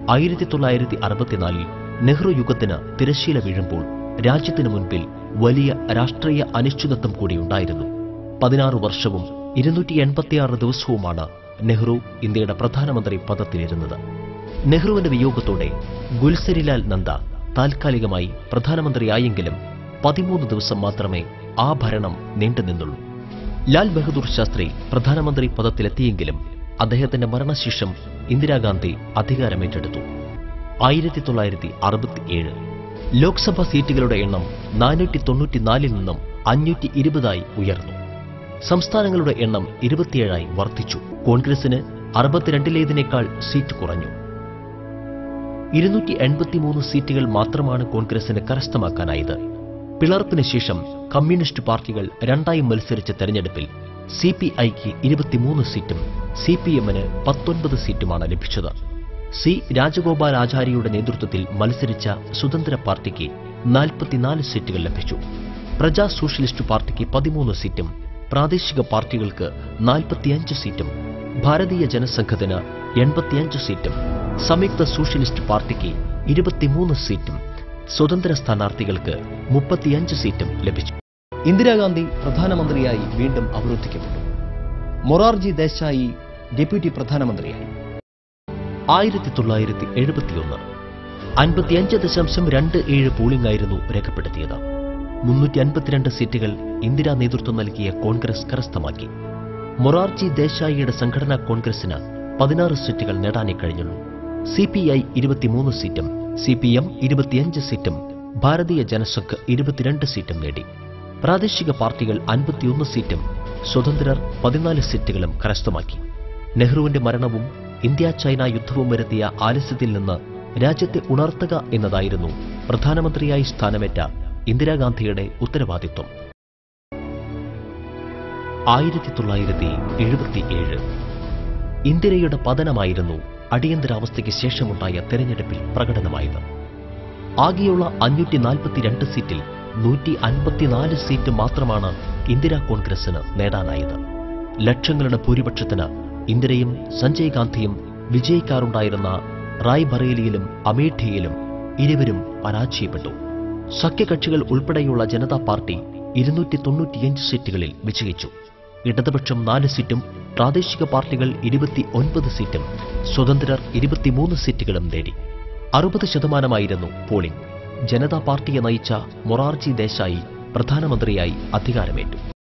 ആയിരത്തി തൊള്ളായിരത്തി അറുപത്തിനാലിൽ നെഹ്റു യുഗത്തിന് തിരശ്ശീല വീഴുമ്പോൾ രാജ്യത്തിനു മുൻപിൽ വലിയ രാഷ്ട്രീയ അനിശ്ചിതത്വം കൂടിയുണ്ടായിരുന്നു പതിനാറ് വർഷവും ഇരുന്നൂറ്റി എൺപത്തിയാറ് ദിവസവുമാണ് നെഹ്റു ഇന്ത്യയുടെ പ്രധാനമന്ത്രി പദത്തിലിരുന്നത് നെഹ്റുവിന്റെ വിയോഗത്തോടെ ഗുൽസരിലാൽ നന്ദ താൽക്കാലികമായി പ്രധാനമന്ത്രിയായെങ്കിലും പതിമൂന്ന് ദിവസം മാത്രമേ ആ ഭരണം നീണ്ടുനിന്നുള്ളൂ ലാൽ ബഹദൂർ ശാസ്ത്രി പ്രധാനമന്ത്രി പദത്തിലെത്തിയെങ്കിലും അദ്ദേഹത്തിന്റെ മരണശേഷം ഇന്ദിരാഗാന്ധി അധികാരമേറ്റെടുത്തു ആയിരത്തി തൊള്ളായിരത്തി അറുപത്തിയേഴ് ലോക്സഭാ സീറ്റുകളുടെ എണ്ണം നാനൂറ്റി തൊണ്ണൂറ്റിനാലിൽ നിന്നും അഞ്ഞൂറ്റി ഇരുപതായി ഉയർന്നു സംസ്ഥാനങ്ങളുടെ എണ്ണം ഇരുപത്തിയേഴായി വർദ്ധിച്ചു കോൺഗ്രസിന് അറുപത്തിരണ്ടിലേതിനേക്കാൾ സീറ്റ് കുറഞ്ഞു ഇരുന്നൂറ്റി എൺപത്തിമൂന്ന് സീറ്റുകൾ മാത്രമാണ് കോൺഗ്രസിന് കരസ്ഥമാക്കാനായത് പിളർപ്പിന് ശേഷം കമ്മ്യൂണിസ്റ്റ് പാർട്ടികൾ രണ്ടായി മത്സരിച്ച തെരഞ്ഞെടുപ്പിൽ സി പി ഐക്ക് ഇരുപത്തിമൂന്ന് സീറ്റും സി പി എമ്മിന് പത്തൊൻപത് സീറ്റുമാണ് ലഭിച്ചത് സി രാജഗോപാലാചാര്യയുടെ നേതൃത്വത്തിൽ മത്സരിച്ച സ്വതന്ത്ര പാർട്ടിക്ക് നാൽപ്പത്തിനാല് സീറ്റുകൾ ലഭിച്ചു പ്രജാ സോഷ്യലിസ്റ്റ് പാർട്ടിക്ക് പതിമൂന്ന് സീറ്റും പ്രാദേശിക പാർട്ടികൾക്ക് നാൽപ്പത്തിയഞ്ച് സീറ്റും ഭാരതീയ ജനസംഘത്തിന് എൺപത്തിയഞ്ച് സീറ്റും സംയുക്ത സോഷ്യലിസ്റ്റ് പാർട്ടിക്ക് ഇരുപത്തിമൂന്ന് സീറ്റും സ്വതന്ത്ര സ്ഥാനാർത്ഥികൾക്ക് മുപ്പത്തിയഞ്ച് സീറ്റും ലഭിച്ചു ഇന്ദിരാഗാന്ധി പ്രധാനമന്ത്രിയായി വീണ്ടും അവരോധിക്കപ്പെട്ടു മൊറാർജി ദേശായി ഡെപ്യൂട്ടി പ്രധാനമന്ത്രിയായി ആയിരത്തി തൊള്ളായിരത്തി എഴുപത്തിയൊന്ന് അൻപത്തിയഞ്ച് ദശാംശം രണ്ട് ഏഴ് പോളിംഗ് ആയിരുന്നു രേഖപ്പെടുത്തിയത് മുന്നൂറ്റി അൻപത്തിരണ്ട് സീറ്റുകൾ ഇന്ദിരാ നേതൃത്വം നൽകിയ കോൺഗ്രസ് കരസ്ഥമാക്കി മൊറാർജി ദേശായിയുടെ സംഘടനാ കോൺഗ്രസിന് പതിനാറ് സീറ്റുകൾ നേടാനേ കഴിഞ്ഞുള്ളൂ സി പി ഐ ഇരുപത്തിമൂന്ന് സീറ്റും സി പി എം ഇരുപത്തിയഞ്ച് സീറ്റും ഭാരതീയ ജനസംഘ് ഇരുപത്തിരണ്ട് സീറ്റും നേടി പ്രാദേശിക പാർട്ടികൾ അൻപത്തിയൊന്ന് സീറ്റും സ്വതന്ത്രർ പതിനാല് സീറ്റുകളും കരസ്ഥമാക്കി നെഹ്റുവിന്റെ മരണവും ഇന്ത്യ ചൈന യുദ്ധവും വരുത്തിയ ആലസ്യത്തിൽ നിന്ന് രാജ്യത്തെ ഉണർത്തുക എന്നതായിരുന്നു പ്രധാനമന്ത്രിയായി സ്ഥാനമേറ്റ ഇന്ദിരാഗാന്ധിയുടെ ഉത്തരവാദിത്വം ആയിരത്തി തൊള്ളായിരത്തി എഴുപത്തിയേഴ് ഇന്ദിരയുടെ പതനമായിരുന്നു അടിയന്തരാവസ്ഥയ്ക്ക് ശേഷമുണ്ടായ തെരഞ്ഞെടുപ്പിൽ പ്രകടനമായത് ആകെയുള്ള അഞ്ഞൂറ്റി നാൽപ്പത്തിരണ്ട് സീറ്റിൽ നൂറ്റി അൻപത്തിനാല് സീറ്റ് മാത്രമാണ് ഇന്ദിരാ കോൺഗ്രസിന് നേടാനായത് ലക്ഷങ്ങളുടെ ഭൂരിപക്ഷത്തിന് ഇന്ദിരയും സഞ്ജയ് ഗാന്ധിയും വിജയിക്കാറുണ്ടായിരുന്ന റായ്ബറേലിയിലും അമേഠിയിലും ഇരുവരും പരാജയപ്പെട്ടു സഖ്യകക്ഷികൾ ഉൾപ്പെടെയുള്ള ജനതാ പാർട്ടി ഇരുന്നൂറ്റി തൊണ്ണൂറ്റിയഞ്ച് സീറ്റുകളിൽ വിജയിച്ചു ഇടതുപക്ഷം നാല് സീറ്റും പ്രാദേശിക പാർട്ടികൾ ഇരുപത്തി ഒൻപത് സീറ്റും സ്വതന്ത്രർ ഇരുപത്തിമൂന്ന് സീറ്റുകളും നേടി അറുപത് ശതമാനമായിരുന്നു പോളിംഗ് ജനതാ പാർട്ടിയെ നയിച്ച മൊറാർജി ദേശായി പ്രധാനമന്ത്രിയായി അധികാരമേറ്റു